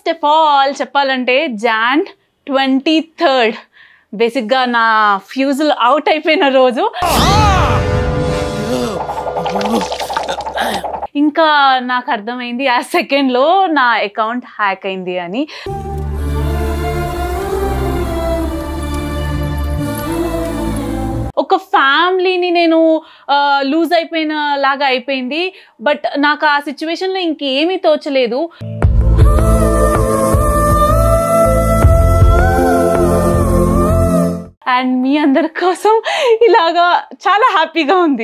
first of all చెప్పాలంటే John twenty third బేసిక్గా నా ఫ్యూజులు అవుట్ అయిపోయిన రోజు ఇంకా నాకు అర్థమైంది ఆ సెకండ్లో నా అకౌంట్ హ్యాక్ అయింది అని ఒక ఫ్యామిలీని నేను లూజ్ అయిపోయిన లాగా అయిపోయింది బట్ నాకు ఆ సిచ్యువేషన్లో ఇంకేమీ తోచలేదు అండ్ మీ అందరి కోసం ఇలాగా చాలా హ్యాపీగా ఉంది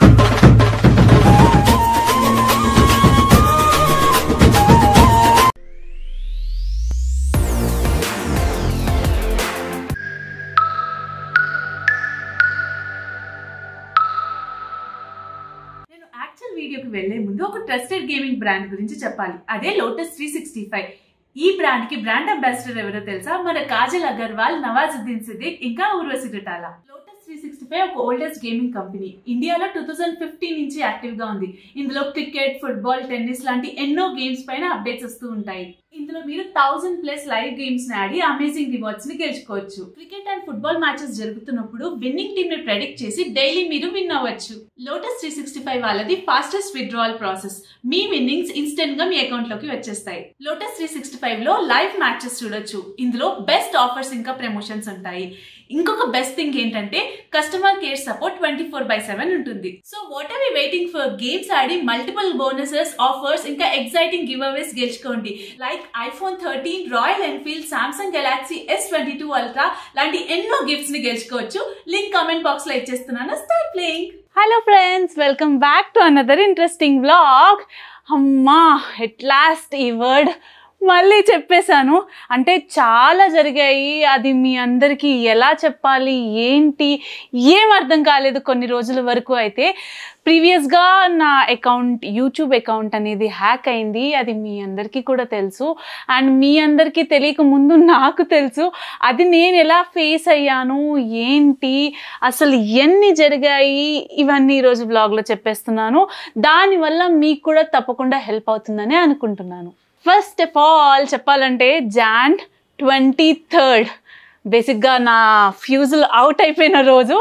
నేను యాక్చువల్ వీడియోకి వెళ్లే ముందు ఒక ట్రస్టెడ్ గేమింగ్ బ్రాండ్ గురించి చెప్పాలి అదే లోటస్ త్రీ సిక్స్టీ ఫైవ్ ఈ బ్రాండ్ కి బ్రాండ్ అంబాసిడర్ ఎవరో తెలుసా మన కాజల్ అగర్వాల్ నవాజుద్దీన్ సిద్దిక్ ఇంకా Urvashi Rautela Lotus three sixty five ఒక ఓల్డెస్ట్ గేమింగ్ కంపెనీ ఇండియాలో టూ థౌజండ్ ఫిఫ్టీన్ నుంచి యాక్టివ్ గా ఉంది ఇందులో క్రికెట్ ఫుట్బాల్ టెన్నిస్ లాంటి ఎన్నో గేమ్స్ పైన అప్డేట్స్ వస్తూ ఉంటాయి ఇందులో మీరు థౌసండ్ ప్లస్ లైవ్ గేమ్స్ ని ఆడి అమేజింగ్ రివార్డ్స్ ని గెలుచుకోవచ్చు క్రికెట్ అండ్ ఫుట్బాల్ మ్యాచెస్ జరుగుతున్నప్పుడు విన్నింగ్ టీమ్ ని ప్రెడిక్ట్ చేసి డైలీ మీరు విన్ అవ్వచ్చు లోటస్ త్రీ సిక్స్టీ ఫైవ్ వాళ్ళది ఫాస్టెస్ట్ విత్డ్రావల్ ప్రాసెస్ మీ విన్నింగ్స్ ఇన్స్టెంట్ గా మీ అకౌంట్ లోకి వచ్చేస్తాయి లోటస్ త్రీ సిక్స్టీ ఫైవ్ లో లైవ్ మ్యాచెస్ చూడొచ్చు ఇందులో బెస్ట్ ఆఫర్స్ ఇంకా ప్రమోషన్స్ ఉంటాయి ఇంకొక బెస్ట్ థింగ్ ఏంటంటే customer care support twenty four by seven ఉంటుంది so what are we waiting for games ఆడి మల్టిపుల్ బోనసెస్ ఆఫర్స్ ఇంకా ఎక్సైటింగ్ గివ్ అవేస్ గెలుచుకోండి like iPhone thirteen Royal Enfield Samsung Galaxy S twenty two Ultra లాంటి ఎన్నో gifts ని గెలుచుకోవచ్చు link comment box లో ఇచ్చేస్తున్నాను start playing hello friends welcome back to another interesting blog అమ్మా at last ఈ word మళ్ళీ చెప్పేశాను అంటే చాలా జరిగాయి అది మీ అందరికీ ఎలా చెప్పాలి ఏంటి ఏం అర్థం కాలేదు కొన్ని రోజుల వరకు అయితే ప్రీవియస్గా నా అకౌంట్ యూట్యూబ్ అకౌంట్ అనేది హ్యాక్ అయింది అది మీ అందరికీ కూడా తెలుసు అండ్ మీ అందరికీ తెలియక ముందు నాకు తెలుసు అది నేను ఎలా ఫేస్ అయ్యాను ఏంటి అసలు ఎన్ని జరిగాయి ఇవన్నీ ఈరోజు బ్లాగ్లో చెప్పేస్తున్నాను దానివల్ల మీకు కూడా తప్పకుండా హెల్ప్ అవుతుందని అనుకుంటున్నాను ఫస్ట్ ఆఫ్ ఆల్ చెప్పాలంటే జాన్ ట్వంటీ థర్డ్ బేసిక్గా నా ఫ్యూజులు అవుట్ అయిపోయిన రోజు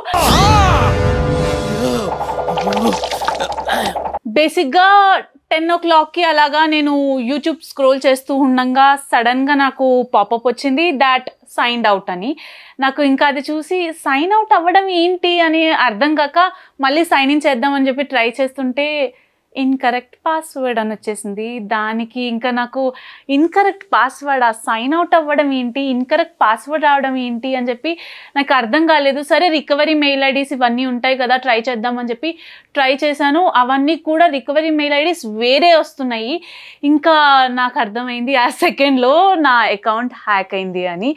బేసిక్గా టెన్ ఓ క్లాక్కి అలాగా నేను యూట్యూబ్ స్క్రోల్ చేస్తూ ఉండగా సడన్గా నాకు పాపప్ వచ్చింది దాట్ సైన్డ్ అవుట్ అని నాకు ఇంకా అది చూసి సైన్ అవుట్ అవ్వడం ఏంటి అని అర్థం కాక మళ్ళీ సైన్ ఇన్ చేద్దామని చెప్పి ట్రై చేస్తుంటే ఇన్కరెక్ట్ పాస్వర్డ్ అని వచ్చేసింది దానికి ఇంకా నాకు ఇన్కరెక్ట్ పాస్వర్డ్ ఆ సైన్ అవుట్ అవ్వడం ఏంటి ఇన్కరెక్ట్ పాస్వర్డ్ రావడం ఏంటి అని చెప్పి నాకు అర్థం కాలేదు సరే రికవరీ మెయిల్ ఐడీస్ ఇవన్నీ ఉంటాయి కదా ట్రై చేద్దామని చెప్పి ట్రై చేశాను అవన్నీ కూడా రికవరీ మెయిల్ ఐడీస్ వేరే వస్తున్నాయి ఇంకా నాకు అర్థమైంది ఆ సెకండ్లో నా అకౌంట్ హ్యాక్ అయింది అని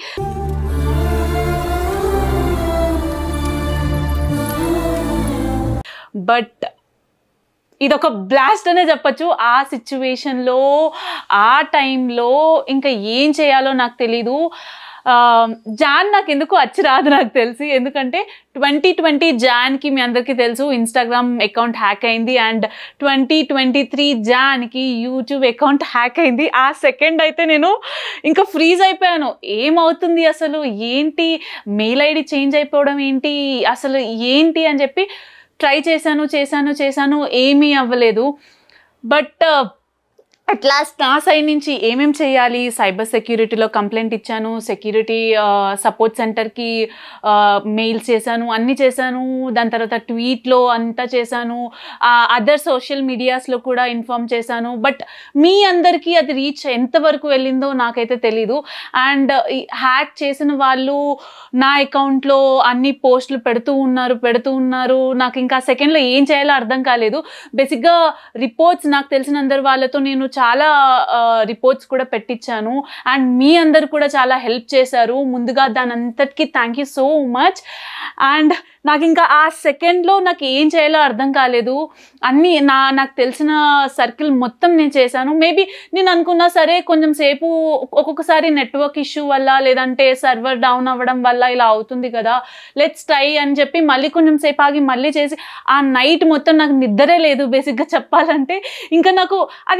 బట్ ఇది ఒక బ్లాస్ట్ అనే చెప్పచ్చు ఆ సిచ్యువేషన్లో ఆ టైంలో ఇంకా ఏం చేయాలో నాకు తెలీదు ఆ, జాన్ నాకు ఎందుకు వచ్చి రాదు నాకు తెలిసి ఎందుకంటే ట్వంటీ ట్వంటీ జాన్కి మీ అందరికీ తెలుసు ఇన్స్టాగ్రామ్ అకౌంట్ హ్యాక్ అయింది అండ్ ట్వంటీ ట్వంటీ త్రీ జాన్కి యూట్యూబ్ అకౌంట్ హ్యాక్ అయింది ఆ సెకండ్ అయితే నేను ఇంకా ఫ్రీజ్ అయిపోయాను ఏమవుతుంది అసలు ఏంటి మెయిల్ ఐడి చేంజ్ అయిపోవడం ఏంటి అసలు ఏంటి అని చెప్పి ట్రై చేశాను చేశాను చేశాను ఏమీ అవ్వలేదు బట్ అట్ లాస్ట్ నా సైడ్ నుంచి ఏమేం చేయాలి సైబర్ సెక్యూరిటీలో కంప్లైంట్ ఇచ్చాను సెక్యూరిటీ సపోర్ట్ సెంటర్కి మెయిల్స్ చేశాను అన్నీ చేశాను దాని తర్వాత ట్వీట్లో అంతా చేశాను అదర్ సోషల్ మీడియాస్లో కూడా ఇన్ఫామ్ చేశాను బట్ మీ అందరికీ అది రీచ్ ఎంతవరకు వెళ్ళిందో నాకైతే తెలీదు అండ్ హ్యాక్ చేసిన వాళ్ళు నా అకౌంట్లో అన్ని పోస్టులు పెడుతూ ఉన్నారు పెడుతూ ఉన్నారు నాకు ఇంకా సెకండ్లో ఏం చేయాలో అర్థం కాలేదు బేసిక్గా రిపోర్ట్స్ నాకు తెలిసిన అందరు వాళ్ళతో నేను చాలా రిపోర్ట్స్ కూడా పెట్టించాను అండ్ మీ అందరు కూడా చాలా హెల్ప్ చేశారు ముందుగా దాని అంతటికీ thank you so much and నాకు ఇంకా ఆ సెకండ్లో నాకు ఏం చేయాలో అర్థం కాలేదు అన్నీ నా నాకు తెలిసిన సర్కిల్ మొత్తం నేను చేశాను మేబీ నేను అనుకున్నా సరే కొంచెం సేపు ఒక్కొక్కసారి నెట్వర్క్ ఇష్యూ వల్ల లేదంటే సర్వర్ డౌన్ అవ్వడం వల్ల ఇలా అవుతుంది కదా లెట్స్ ట్రై అని చెప్పి మళ్ళీ కొంచెం సేపు ఆగి మళ్ళీ చేసి ఆ నైట్ మొత్తం నాకు నిద్రే లేదు బేసిక్గా చెప్పాలంటే ఇంకా నాకు అది ఎలా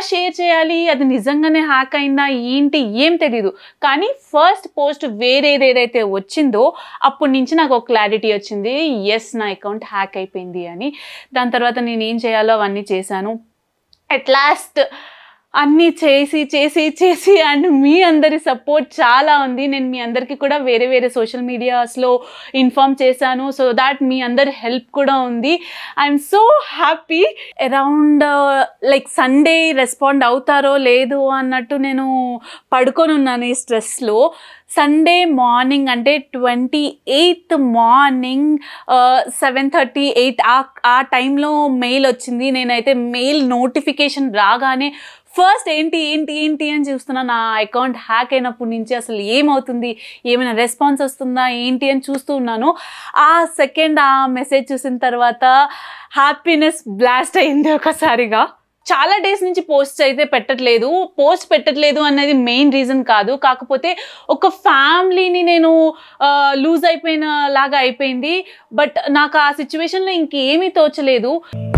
షేర్ చేయాలి అది నిజంగానే హ్యాక్ అయిందా ఏంటి ఏం తెలీదు కానీ ఫస్ట్ పోస్ట్ వేరేది ఏదైతే వచ్చిందో అప్పటి నుంచి నాకు ఒక క్లారిటీ వచ్చింది ఎస్ నా అకౌంట్ హ్యాక్ అయిపోయింది అని దాని తర్వాత నేను ఏం చేయాలో అవన్నీ చేశాను అట్ లాస్ట్ అన్నీ చేసి చేసి చేసి అండ్ మీ అందరి సపోర్ట్ చాలా ఉంది నేను మీ అందరికీ కూడా వేరే వేరే సోషల్ మీడియాస్లో ఇన్ఫామ్ చేశాను సో దాట్ మీ అందరి హెల్ప్ కూడా ఉంది I'm so happy around like Sunday respond అవుతారో లేదు అన్నట్టు నేను పడుకొని ఉన్నాను ఈ స్ట్రెస్లో సండే మార్నింగ్ అంటే twenty eighth morning seven thirty eight ఆ ఆ టైంలో మెయిల్ వచ్చింది నేనైతే మెయిల్ నోటిఫికేషన్ రాగానే ఫస్ట్ ఏంటి ఏంటి ఏంటి అని చూస్తున్నా నా అకౌంట్ హ్యాక్ అయినప్పటి నుంచి అసలు ఏమవుతుంది ఏమైనా రెస్పాన్స్ వస్తుందా ఏంటి అని చూస్తూ ఉన్నాను ఆ సెకండ్ ఆ మెసేజ్ చూసిన తర్వాత హ్యాపీనెస్ బ్లాస్ట్ అయింది ఒకసారిగా చాలా డేస్ నుంచి పోస్ట్ అయితే పెట్టట్లేదు పోస్ట్ పెట్టట్లేదు అనేది మెయిన్ రీజన్ కాదు కాకపోతే ఒక ఫ్యామిలీని నేను లూజ్ అయిపోయిన లాగా అయిపోయింది బట్ నాకు ఆ సిచ్యువేషన్లో ఇంకేమీ తోచలేదు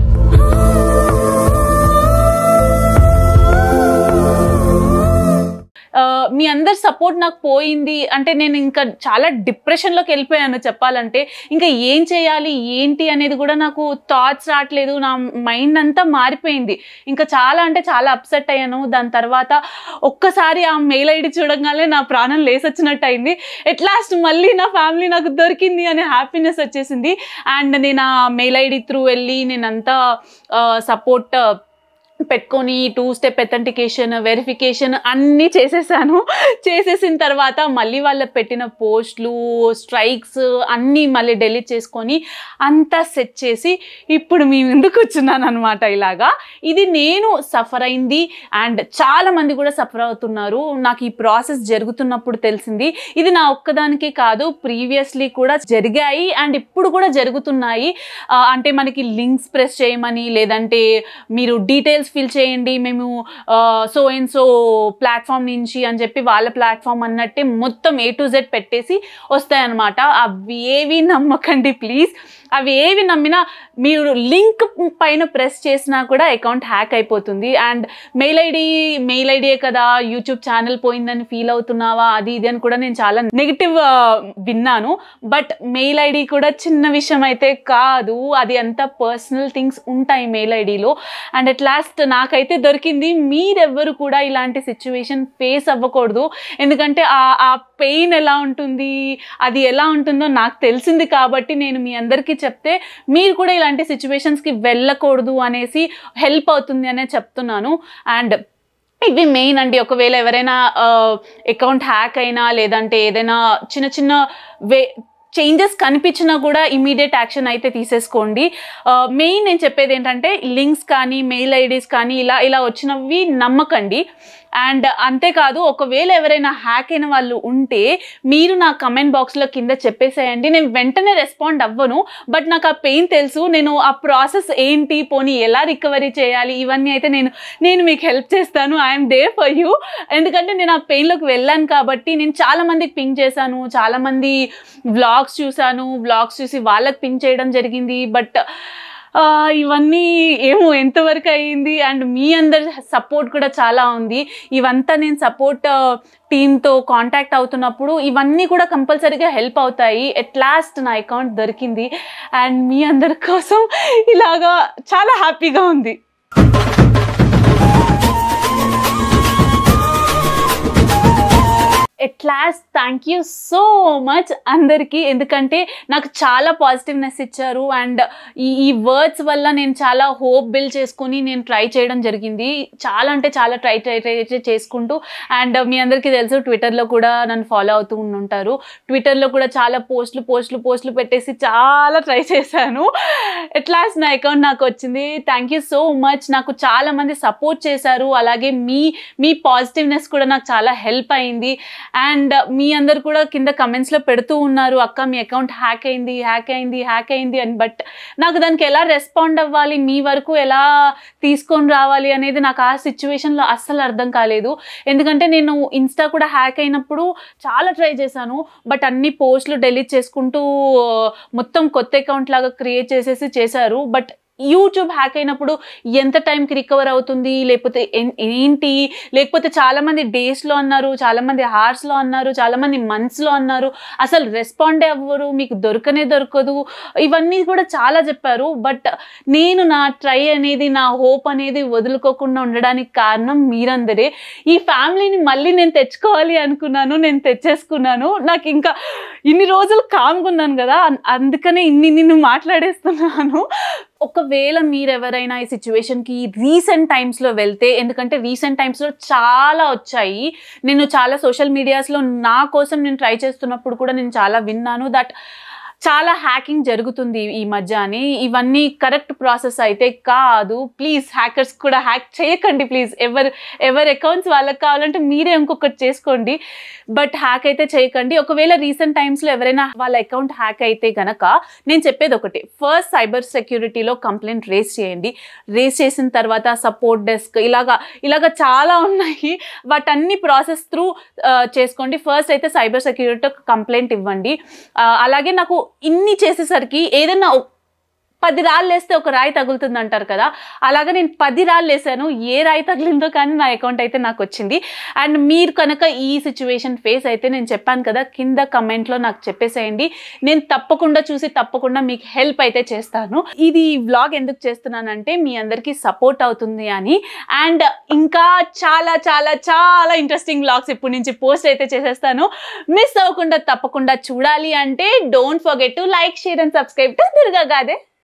ఆ, మీ అందరి సపోర్ట్ నాకు పోయింది అంటే నేను ఇంకా చాలా డిప్రెషన్లోకి వెళ్ళిపోయాను చెప్పాలంటే ఇంకా ఏం చేయాలి ఏంటి అనేది కూడా నాకు థాట్స్ రావట్లేదు నా మైండ్ అంతా మారిపోయింది ఇంకా చాలా అంటే చాలా అప్సెట్ అయ్యాను దాని తర్వాత ఒక్కసారి ఆ మెయిల్ ఐడి చూడగానే నా ప్రాణం లేసొచ్చినట్టు అయింది ఎట్ లాస్ట్ మళ్ళీ నా ఫ్యామిలీ నాకు దొరికింది అనే హ్యాపీనెస్ వచ్చేసింది అండ్ నేను ఆ మెయిల్ ఐడి త్రూ వెళ్ళి నేనంతా సపోర్ట్ పెట్టుకొని టూ స్టెప్ ఎథెంటికేషన్ వెరిఫికేషన్ అన్నీ చేసేసాను చేసేసిన తర్వాత మళ్ళీ వాళ్ళ పెట్టిన పోస్ట్లు స్ట్రైక్స్ అన్నీ మళ్ళీ డెలీట్ చేసుకొని అంతా సెట్ చేసి ఇప్పుడు మీ ముందుకు వచ్చున్నాను అనమాట ఇలాగా ఇది నేను సఫర్ అయింది అండ్ చాలా మంది కూడా సఫర్ అవుతున్నారు నాకు ఈ ప్రాసెస్ జరుగుతున్నప్పుడు తెలిసింది ఇది నా ఒక్కదానికే కాదు ప్రీవియస్లీ కూడా జరిగాయి అండ్ ఇప్పుడు కూడా జరుగుతున్నాయి ఆ, అంటే మనకి లింక్స్ ప్రెస్ చేయమని లేదంటే మీరు డీటెయిల్స్ ఫిల్ చేయండి మేము సో అండ్ సో ప్లాట్ఫామ్ నుంచి అని చెప్పి వాళ్ళ ప్లాట్ఫామ్ అన్నట్టే మొత్తం ఏ టు జెడ్ పెట్టేసి వస్తాయన్నమాట అవి ఏవి నమ్మకండి ప్లీజ్ అవి ఏవి నమ్మినా మీరు లింక్ పైన ప్రెస్ చేసినా కూడా అకౌంట్ హ్యాక్ అయిపోతుంది అండ్ మెయిల్ ఐడి మెయిల్ ఐడియే కదా యూట్యూబ్ ఛానల్ పోయిందని ఫీల్ అవుతున్నావా అది ఇది అని కూడా నేను చాలా నెగిటివ్ విన్నాను బట్ మెయిల్ ఐడి కూడా చిన్న విషయం అయితే కాదు అది అంతా పర్సనల్ థింగ్స్ ఉంటాయి మెయిల్ ఐడిలో అండ్ అట్ లాస్ట్ నాకైతే దొరికింది మీరెవ్వరు కూడా ఇలాంటి సిచ్యువేషన్ ఫేస్ అవ్వకూడదు ఎందుకంటే ఆ ఆ పెయిన్ ఎలా ఉంటుంది అది ఎలా ఉంటుందో నాకు తెలిసింది కాబట్టి నేను మీ అందరికీ చెప్తే మీరు కూడా ఇలాంటి సిచ్యువేషన్స్కి వెళ్ళకూడదు అనేసి హెల్ప్ అవుతుంది అనే చెప్తున్నాను అండ్ ఇవి మెయిన్ అండి ఒకవేళ ఎవరైనా అకౌంట్ హ్యాక్ అయినా లేదంటే ఏదైనా చిన్న చిన్న వే చేంజెస్ కనిపించినా కూడా ఇమీడియట్ యాక్షన్ అయితే తీసేసుకోండి మెయిన్ నేను చెప్పేది ఏంటంటే లింక్స్ కానీ మెయిల్ ఐడీస్ కానీ ఇలా ఇలా వచ్చినవి నమ్మకండి అండ్ అంతేకాదు ఒకవేళ ఎవరైనా హ్యాక్ అయిన వాళ్ళు ఉంటే మీరు నా కమెంట్ బాక్స్లో కింద చెప్పేసేయండి నేను వెంటనే రెస్పాండ్ అవ్వను బట్ నాకు ఆ పెయిన్ తెలుసు నేను ఆ ప్రాసెస్ ఏంటి పోనీ ఎలా రికవరీ చేయాలి ఇవన్నీ అయితే నేను నేను మీకు హెల్ప్ చేస్తాను ఐఎమ్ డే ఫర్ యూ ఎందుకంటే నేను ఆ పెయిన్లోకి వెళ్ళాను కాబట్టి నేను చాలా మందికి పింక్ చేశాను చాలా మంది వ్లాగ్స్ చూశాను వ్లాగ్స్ చూసి వాళ్ళకి పింక్ చేయడం జరిగింది బట్ ఆ, ఇవన్నీ ఏమో ఎంతవరకు అయ్యింది అండ్ మీ అందరి సపోర్ట్ కూడా చాలా ఉంది ఇవంతా నేను సపోర్ట్ టీంతో కాంటాక్ట్ అవుతున్నప్పుడు ఇవన్నీ కూడా కంపల్సరీగా హెల్ప్ అవుతాయి ఎట్ లాస్ట్ నా అకౌంట్ దొరికింది అండ్ మీ అందరి కోసం ఇలాగా చాలా హ్యాపీగా ఉంది at last thank you so much అందరికీ ఎందుకంటే నాకు చాలా పాజిటివ్నెస్ ఇచ్చారు అండ్ ఈ ఈ వర్డ్స్ వల్ల నేను చాలా హోప్ బిల్డ్ చేసుకుని నేను ట్రై చేయడం జరిగింది చాలా అంటే చాలా ట్రై ట్రై ట్రై చేసుకుంటూ అండ్ మీ అందరికీ తెలుసు ట్విట్టర్లో కూడా నన్ను ఫాలో అవుతూ ఉంటారు ట్విట్టర్లో కూడా చాలా పోస్టులు పోస్టులు పోస్టులు పెట్టేసి చాలా ట్రై చేశాను ఎట్ లాస్ట్ నా అకౌంట్ నాకు వచ్చింది థ్యాంక్ యూ సో మచ్ నాకు చాలా మంది సపోర్ట్ చేశారు అలాగే మీ మీ పాజిటివ్నెస్ కూడా నాకు చాలా హెల్ప్ అయింది అండ్ మీ అందరు కూడా కింద కమెంట్స్లో పెడుతూ ఉన్నారు అక్క మీ అకౌంట్ హ్యాక్ అయింది హ్యాక్ అయింది హ్యాక్ అయింది అని బట్ నాకు దానికి ఎలా రెస్పాండ్ అవ్వాలి మీ వరకు ఎలా తీసుకొని రావాలి అనేది నాకు ఆ సిచ్యువేషన్లో అస్సలు అర్థం కాలేదు ఎందుకంటే నేను ఇన్స్టా కూడా హ్యాక్ అయినప్పుడు చాలా ట్రై చేశాను బట్ అన్ని పోస్టులు డెలీట్ చేసుకుంటూ మొత్తం కొత్త అకౌంట్ లాగా క్రియేట్ చేసేసి చేశారు బట్ యూట్యూబ్ హ్యాక్ అయినప్పుడు ఎంత టైంకి రికవర్ అవుతుంది లేకపోతే ఎన్- ఏంటి లేకపోతే చాలామంది డేస్లో అన్నారు చాలామంది హార్స్లో అన్నారు చాలామంది మంత్స్లో అన్నారు అసలు రెస్పాండ్ అవ్వరు మీకు దొరకనే దొరకదు ఇవన్నీ కూడా చాలా చెప్పారు బట్ నేను నా ట్రై అనేది నా హోప్ అనేది వదులుకోకుండా ఉండడానికి కారణం మీరందరే ఈ ఫ్యామిలీని మళ్ళీ నేను తెచ్చుకోవాలి అనుకున్నాను నేను తెచ్చేసుకున్నాను నాకు ఇంకా ఇన్ని రోజులు కామ్గున్నాను కదా అన్- అందుకనే ఇన్ని నిన్ను మాట్లాడేస్తున్నాను ఒకవేళ మీరు ఎవరైనా ఈ సిచ్యువేషన్కి రీసెంట్ టైమ్స్లో వెళ్తే ఎందుకంటే రీసెంట్ టైమ్స్లో చాలా వచ్చాయి నేను చాలా సోషల్ మీడియాస్లో నా కోసం నేను ట్రై చేస్తున్నప్పుడు కూడా నేను చాలా విన్నాను దట్ చాలా హ్యాకింగ్ జరుగుతుంది ఈ మధ్య అని ఇవన్నీ కరెక్ట్ ప్రాసెస్ అయితే కాదు ప్లీజ్ హ్యాకర్స్ కూడా హ్యాక్ చేయకండి ప్లీజ్ ఎవరు ఎవరి అకౌంట్స్ వాళ్ళకి కావాలంటే మీరే ఇంకొకటి చేసుకోండి బట్ హ్యాక్ అయితే చేయకండి ఒకవేళ రీసెంట్ టైమ్స్లో ఎవరైనా వాళ్ళ అకౌంట్ హ్యాక్ అయితే గనక నేను చెప్పేది ఒకటి ఫస్ట్ సైబర్ సెక్యూరిటీలో కంప్లైంట్ రేస్ చేయండి రేస్ చేసిన తర్వాత సపోర్ట్ డెస్క్ ఇలాగా ఇలాగా చాలా ఉన్నాయి వాటన్ని ప్రాసెస్ త్రూ చేసుకోండి ఫస్ట్ అయితే సైబర్ సెక్యూరిటీ కంప్లైంట్ ఇవ్వండి ఆ, అలాగే నాకు ఇన్ని చేసేసరికి ఏదైనా ఒ- పది రాళ్ళు వేస్తే ఒక రాయి తగులుతుంది అంటారు కదా అలాగే నేను పది రాళ్ళు వేసాను ఏ రాయి తగిలిందో కానీ నా అకౌంట్ అయితే నాకు వచ్చింది అండ్ మీరు కనుక ఈ సిచ్యువేషన్ ఫేస్ అయితే నేను చెప్పాను కదా కింద కమెంట్లో నాకు చెప్పేసేయండి నేను తప్పకుండా చూసి తప్పకుండా మీకు హెల్ప్ అయితే చేస్తాను ఇది వ్లాగ్ ఎందుకు చేస్తున్నానంటే మీ అందరికీ సపోర్ట్ అవుతుంది అని అండ్ ఇంకా చాలా చాలా చాలా ఇంట్రెస్టింగ్ వ్లాగ్స్ ఇప్పటి నుంచి పోస్ట్ అయితే చేసేస్తాను మిస్ అవ్వకుండా తప్పకుండా చూడాలి అంటే don't forget to like share and subscribe to Durga Gade